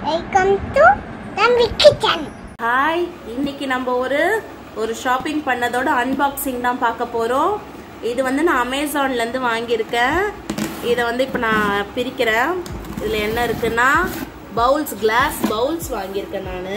Welcome to Thambi kitchen hi இன்னைக்கு நம்ம ஒரு ஒரு ஷாப்பிங் பண்ணதோட அன்பாக்சிங் தான் பார்க்க போகிறோம் இது வந்து நான் அமேசான்லேருந்து வாங்கியிருக்கேன் இதை வந்து இப்போ நான் பிரிக்கிறேன் இதில் என்ன இருக்குன்னா பவுல்ஸ் கிளாஸ் பவுல்ஸ் வாங்கியிருக்கேன் நான்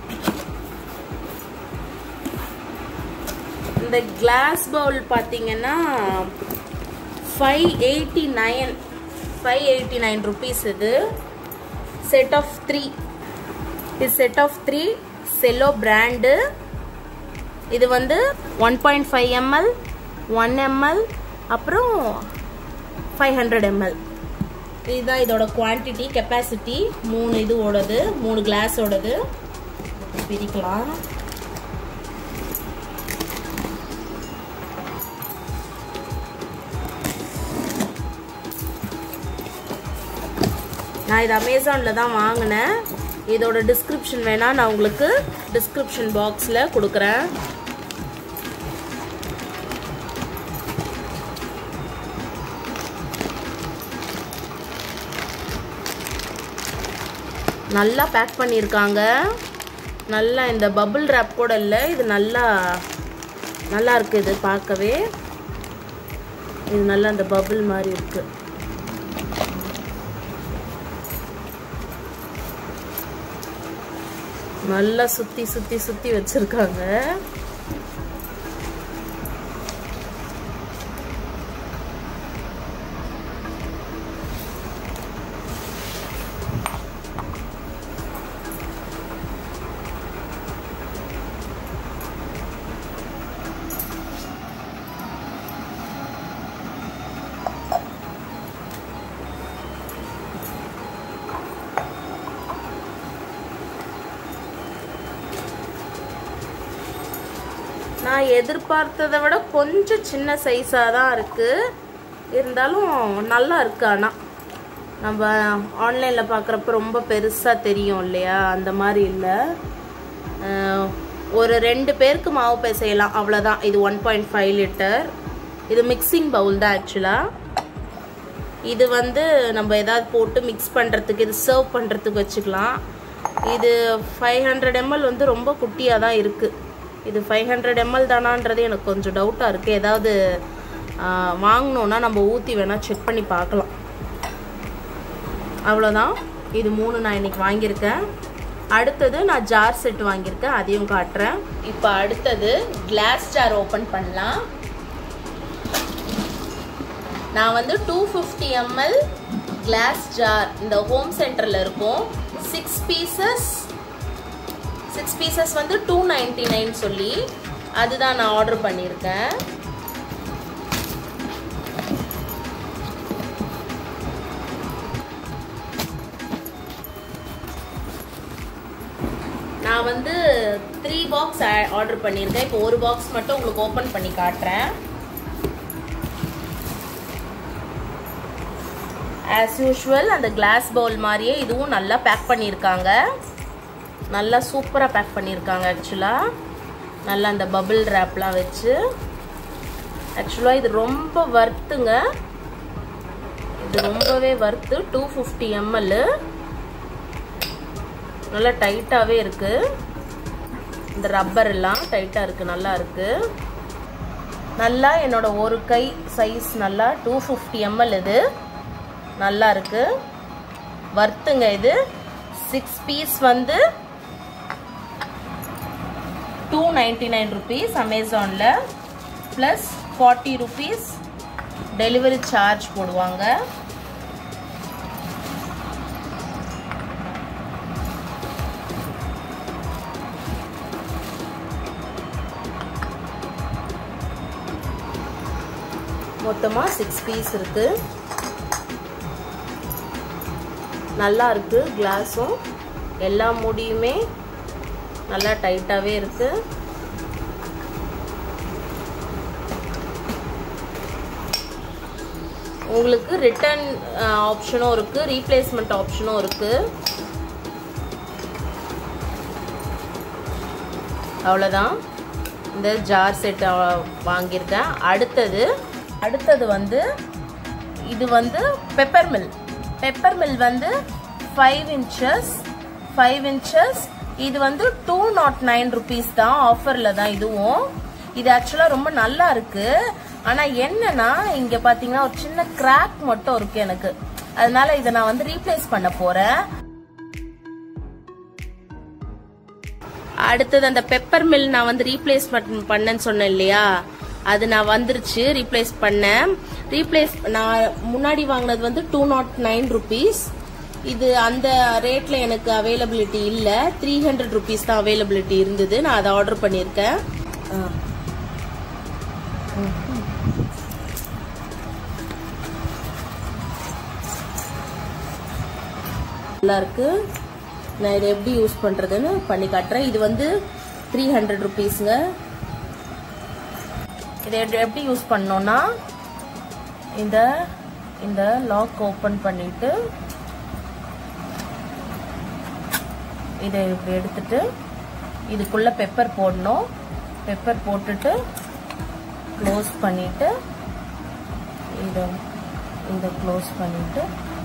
இந்த கிளாஸ் பவுல் பார்த்தீங்கன்னா five eighty nine five eighty nine rupees இது செட் ஆஃப் த்ரீ இது set of three Cello brand இது வந்து one point five ML one ML அப்புறம் ஃபைவ் ஹண்ட்ரட் எம்எல் இதுதான் இதோட குவான்டிட்டி கெப்பாசிட்டி மூணு இது ஓடது மூணு கிளாஸோடது பிரிக்கலாம் நான் இது அமேசானில் தான் வாங்கினேன் இதோட டிஸ்கிரிப்ஷன் வேணால் நான் உங்களுக்கு டிஸ்கிரிப்ஷன் பாக்ஸில் கொடுக்குறேன் நல்லா பேக் பண்ணியிருக்காங்க நல்லா இந்த பபுள் ரேப் கூட இல்லை இது நல்லா நல்லா இருக்குது இது பார்க்கவே இது நல்லா அந்த பபுள் மாதிரி இருக்குது நல்லா சுத்தி சுத்தி சுத்தி வச்சிருக்காங்க நான் எதிர்பார்த்ததை விட கொஞ்சம் சின்ன சைஸாக தான் இருக்குது இருந்தாலும் நல்லா இருக்கு ஆனால் நம்ம ஆன்லைனில் பார்க்குறப்ப ரொம்ப பெருசாக தெரியும் இல்லையா அந்த மாதிரி இல்லை அஹ், ஒரு ரெண்டு பேருக்கு மாவு பிசையலாம் அவ்வளோதான் இது ஒன் பாயிண்ட் ஃபைவ் லிட்டர் இது மிக்சிங் பவுல் தான் ஆக்சுவலாக இது வந்து நம்ம ஏதாவது போட்டு மிக்ஸ் பண்ணுறதுக்கு இது சர்வ் பண்ணுறதுக்கு வச்சுக்கலாம் இது ஃபைவ் ஹண்ட்ரட் எம்எல் வந்து ரொம்ப குட்டியாக தான் இருக்குது இது ஃபைவ் ஹண்ட்ரட் எம்எல் தானான்றது எனக்கு கொஞ்சம் டவுட்டாக இருக்குது ஏதாவது ஆஹ், வாங்கினோன்னா நம்ம ஊற்றி வேணால் செக் பண்ணி பார்க்கலாம் அவ்வளோதான் இது மூணு நான் இன்னைக்கு வாங்கியிருக்கேன் அடுத்தது நான் ஜார் செட் வாங்கியிருக்கேன் அதையும் காட்டுறேன் இப்போ அடுத்தது கிளாஸ் ஜார் ஓப்பன் பண்ணலாம் நான் வந்து two fifty ML glass jar இந்த ஹோம் சென்டரில் இருக்கும் சிக்ஸ் பீசஸ் சிக்ஸ் பீசஸ் வந்து டூ நைன்டி நைன் சொல்லி அதுதான் நான் ஆர்டர் பண்ணியிருக்கேன் நான் வந்து த்ரீ பாக்ஸ் ஆர்டர் பண்ணியிருக்கேன் இப்போ ஒரு பாக்ஸ் மட்டும் உங்களுக்கு ஓப்பன் பண்ணி காட்டுறேன் ஆஸ் யூஷுவல் அந்த கிளாஸ் பவுல் மாதிரியே இதுவும் நல்லா பேக் பண்ணியிருக்காங்க நல்லா சூப்பராக பேக் பண்ணியிருக்காங்க ஆக்சுவலாக நல்லா அந்த பபிள் ரேப்லாம் வச்சு ஆக்சுவலாக இது ரொம்ப வர்த்துங்க இது ரொம்பவே வர்த்து டூ ஃபிஃப்டி எம்எல் நல்லா டைட்டாகவே இருக்குது இந்த ரப்பர் எல்லாம் டைட்டாக இருக்குது நல்லா இருக்குது நல்லா என்னோட ஒரு கை சைஸ் நல்லா டூ ஃபிஃப்டி எம்எல் இது நல்லா இருக்கு வர்த்துங்க இது சிக்ஸ் பீஸ் வந்து டூ நைன்டி நைன் ருபீஸ் அமேசானில் plus forty rupees delivery charge போடுவாங்க மொத்தமாக சிக்ஸ் பீஸ் இருக்குது நல்லா இருக்கு கிளாஸும் எல்லா மூடியுமே நல்லா டைட்டாகவே இருக்கு உங்களுக்கு ரிட்டர்ன் ஆப்ஷனும் இருக்கு ரீப்ளேஸ்மெண்ட் ஆப்ஷனும் இருக்கு அவ்வளோதான் இந்த ஜார் செட் வாங்கியிருக்கேன் அடுத்தது அடுத்தது வந்து இது வந்து பெப்பர் மில் பெப்பர் மில் வந்து ஃபைவ் இன்ச்சஸ் ஃபைவ் இன்ச்சஸ் இது வந்து டூ நாட் நைன் ருபீஸ் தான் ஆஃபர்ல தான் இதுவும் இது ஆக்சுவலா ரொம்ப நல்லா இருக்கு ஆனா என்னன்னா இங்க பாத்தீங்கன்னா ஒரு சின்ன கிராக் மட்டும் இருக்கு எனக்கு அதனால இதை நான் வந்து ரீப்ளேஸ் பண்ண போறேன் அடுத்தது அந்த பெப்பர் மில் நான் வந்து ரீப்ளேஸ் பண்ணேன்னு சொன்னேன் இல்லையா அது நான் வந்துருச்சு ரீப்ளேஸ் பண்ணேன் ரீப்ளேஸ் நான் முன்னாடி வாங்கினது வந்து டூ நாட் நைன் ருபீஸ் இது அந்த ரேட்ல எனக்கு அவைலபிலிட்டி இல்ல த்ரீ ஹண்ட்ரட் ருபீஸ் தான் அவைலபிலிட்டி இருந்தது நான் அதை ஆர்டர் பண்ணியிருக்கேன் ஆ. நல்லா இருக்கு நான் இதை எப்படி யூஸ் பண்றதுன்னு பண்ணி காட்டுறேன் இது வந்து த்ரீ ஹண்ட்ரட் ருபீஸுங்க இதை எப்படி- எப்படி யூஸ் பண்ணோம்னா இந்த இந்த லாக் ஓப்பன் பண்ணிட்டு இதை இப்படி எடுத்துட்டு இதுக்குள்ள பெப்பர் போடணும் பெப்பர் போட்டுட்டு க்ளோஸ் பண்ணிட்டு இதை இதை க்ளோஸ் பண்ணிட்டு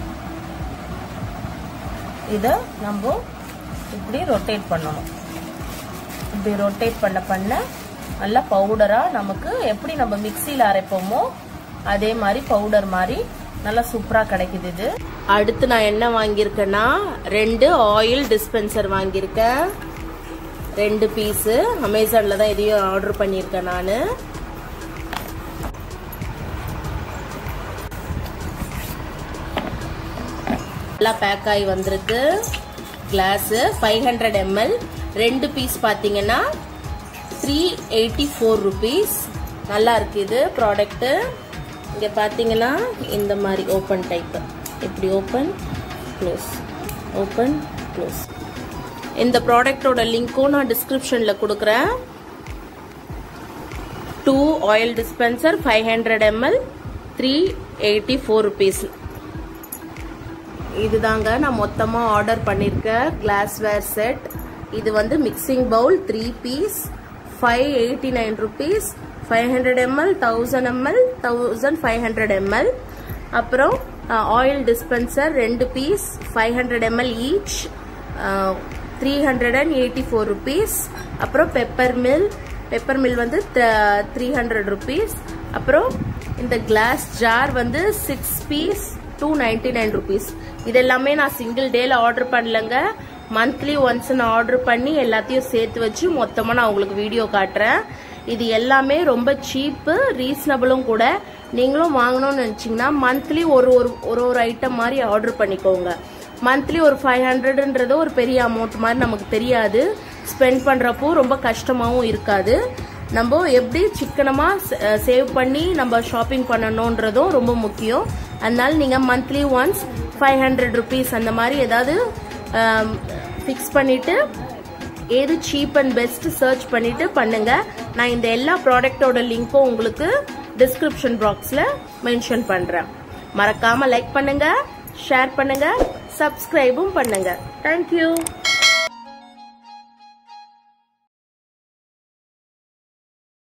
இதை நம்ம இப்படி ரொட்டேட் பண்ணணும் இப்படி ரொட்டேட் பண்ண பண்ண நல்லா பவுடராக நமக்கு எப்படி நம்ம மிக்சியில் அரைப்போமோ அதே மாதிரி பவுடர் மாதிரி நல்லா சூப்பராக கிடைக்குது இது அடுத்து நான் என்ன வாங்கியிருக்கேன்னா ரெண்டு ஆயில் டிஸ்பென்சர் வாங்கியிருக்கேன் ரெண்டு பீஸு அமேசானில் தான் இதையும் ஆர்டர் பண்ணியிருக்கேன் நான் நல்லா பேக் ஆகி வந்திருக்கு கிளாஸு ஃபைவ் ஹண்ட்ரட் எம்எல் ரெண்டு பீஸ் பார்த்தீங்கன்னா த்ரீ எயிட்டி ஃபோர் ருபீஸ் நல்லா இருக்கு இது ப்ராடக்ட்டு இங்கே பார்த்தீங்கன்னா இந்த மாதிரி ஓப்பன் டைப்பு இப்படி ஓப்பன் க்ளோஸ் ஓப்பன் க்ளோஸ் இந்த ப்ராடக்டோட லிங்க்கும் நான் டிஸ்கிரிப்ஷனில் கொடுக்குறேன் two oil dispenser five hundred ML three eighty four rupees இதுதாங்க நான் மொத்தமாக ஆர்டர் பண்ணியிருக்கேன் கிளாஸ்வேர் செட் இது வந்து mixing bowl three piece five eighty nine rupees five hundred ML thousand ML thousand five hundred ML அப்புறம் ஆயில் டிஸ்பென்சர் ரெண்டு piece five hundred ML each three hundred and eighty four rupees அப்புறம் pepper mill pepper mill வந்து three hundred rupees அப்புறம் இந்த glass jar வந்து six piece two ninety nine rupees இது எல்லாமே நான் சிங்கிள் டேல ஆர்டர் பண்ணலங்க மந்த்லி ஒன்ஸ் நான் ஆர்டர் பண்ணி எல்லாத்தையும் சேர்த்து வச்சு மொத்தமாக நான் உங்களுக்கு வீடியோ காட்டுறேன் இது எல்லாமே ரொம்ப சீப்பு ரீசனபிளும் கூட நீங்களும் வாங்கணும்னு நினச்சிங்கன்னா மந்த்லி ஒரு ஒரு ஒரு ஒரு ஐட்டம் மாதிரி ஆர்டர் பண்ணிக்கோங்க மந்த்லி ஒரு ஃபைவ் ஹண்ட்ரட்ன்றது ஒரு பெரிய அமௌண்ட் மாதிரி நமக்கு தெரியாது ஸ்பெண்ட் பண்ணுறப்போ ரொம்ப கஷ்டமாகவும் இருக்காது நம்ம எப்படி சிக்கனமாக சேவ் பண்ணி நம்ம ஷாப்பிங் பண்ணணுன்றதும் ரொம்ப முக்கியம் அதனால நீங்கள் monthly once five hundred rupees அந்த மாதிரி ஏதாவது ஃபிக்ஸ் பண்ணிவிட்டு எது சீப் அண்ட் பெஸ்ட் சர்ச் பண்ணிட்டு பண்ணுங்க நான் இந்த எல்லா ப்ராடக்டோட லிங்க்கும் உங்களுக்கு டிஸ்கிரிப்ஷன் பாக்ஸில் மென்ஷன் பண்ணுறேன் மறக்காம லைக் பண்ணுங்க ஷேர் பண்ணுங்க சப்ஸ்கிரைபும் பண்ணுங்க தேங்க்யூ